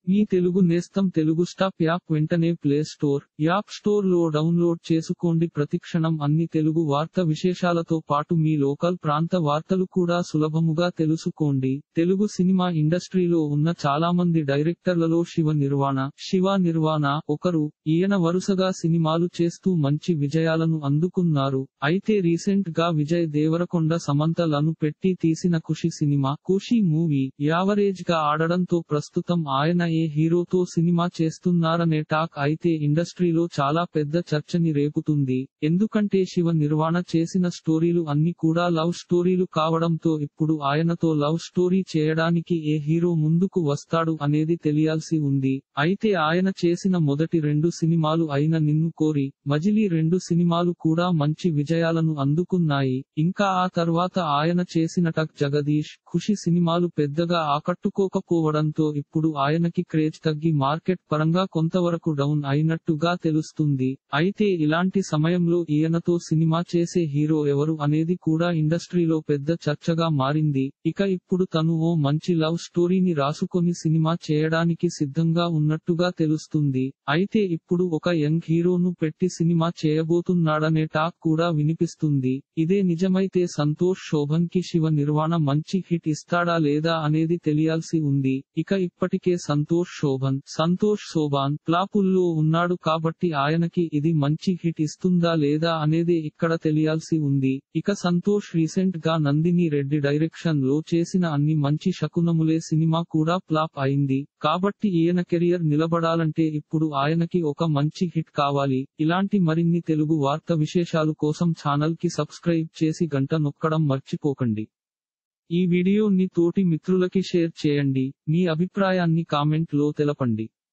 మీ తెలుగు నేస్తం Telugu stop app వెంటనే play store app store లో డౌన్లోడ్ చేసుకోండి ప్రతిక్షణం అన్ని తెలుగు వార్త విశేషాలతో పాటు మీ లోకల్ ప్రాంత వార్తలు కూడా సులభముగా తెలుసుకోండి తెలుగు సినిమా ఇండస్ట్రీలో ఉన్న చాలా మంది డైరెక్టర్లలో శివ నిర్వాణ శివ నిర్వాణ ఒకరు ఈయన వరుసగా సినిమాలు చేస్తూ మంచి విజయాలను అందుకున్నారు అయితే రీసెంట్ గా విజయ్ దేవరకొండ సమంతలను పెట్టి తీసిన ఖుషి సినిమా ఖుషి మూవీ యావరేజ్ గా ఆడడంతో ప్రస్తుతం ఆయన ఏ హీరోతో సినిమా చేస్తున్నారనే టాక్ అయితే ఇండస్ట్రీలో చాలా పెద్ద చర్చని రేపుతుంది ఎందుకంటే శివ నిర్వాణ చేసిన స్టోరీలు అన్ని కూడా లవ్ స్టోరీలు కావడంతో ఇప్పుడు ఆయనతో లవ్ స్టోరీ చేయడానికి ఏ హీరో ముందుకు వస్తాడు అనేది తెలియాల్సి ఉంది అయితే ఆయన చేసిన మొదటి రెండు సినిమాలు అయిన నిన్ను కోరి మజిలీ రెండు సినిమాలు కూడా మంచి విజయాలను అందుకున్నాయి ఇంకా ఆ తర్వాత ఆయన చేసిన టక్ జగదీష్ ఖుషి సినిమాలు పెద్దగా ఆకట్టుకోకపోవడంతో ఇప్పుడు ఆయనకి క్రేజ్ తగ్గి మార్కెట్ పరంగా కొంతవరకు డౌన్ అయినట్టుగా తెలుస్తుంది అయితే ఇలాంటి సమయంలో ఈయనతో సినిమా చేసే హీరో ఎవరు అనేది కూడా ఇండస్ట్రీలో పెద్ద చర్చగా మారింది ఇక ఇప్పుడు తను ఓ మంచి లవ్ స్టోరీని రాసుకొని సినిమా చేయడానికి సిద్ధంగా ఉన్నట్టుగా తెలుస్తుంది అయితే ఇప్పుడు ఒక యంగ్ హీరోను పెట్టి సినిమా చేయబోతున్నాడనే టాక్ కూడా వినిపిస్తుంది ఇదే నిజమైతే సంతోష్ శోభన్ కి శివ నిర్వాణ మంచి హిట్ ఇస్తాడా లేదా అనేది తెలియాల్సి ఉంది ఇక ఇప్పటికే సంతోష్ శోభన్ సంతోష్ శోభాన్ ప్లాపుల్లో ఉన్నాడు కాబట్టి ఆయనకి ఇది మంచి హిట్ ఇస్తుందా లేదా అనేది ఇక్కడ తెలియాల్సి ఉంది ఇక సంతోష్ రీసెంట్ గా నందిని రెడ్డి డైరెక్షన్ లో చేసిన అన్ని మంచి శకునములే సినిమా కూడా ఫ్లాప్ అయింది కాబట్టి ఈయన కెరియర్ నిలబడాలంటే ఇప్పుడు ఆయనకి ఒక మంచి హిట్ కావాలి ఇలాంటి మరిన్ని తెలుగు వార్త విశేషాలు కోసం ఛానల్ కి సబ్స్క్రైబ్ చేసి గంట నొక్కడం మర్చిపోకండి ఈ వీడియోని తోటి మిత్రులకి షేర్ చేయండి మీ అభిప్రాయాన్ని కామెంట్ లో తెలపండి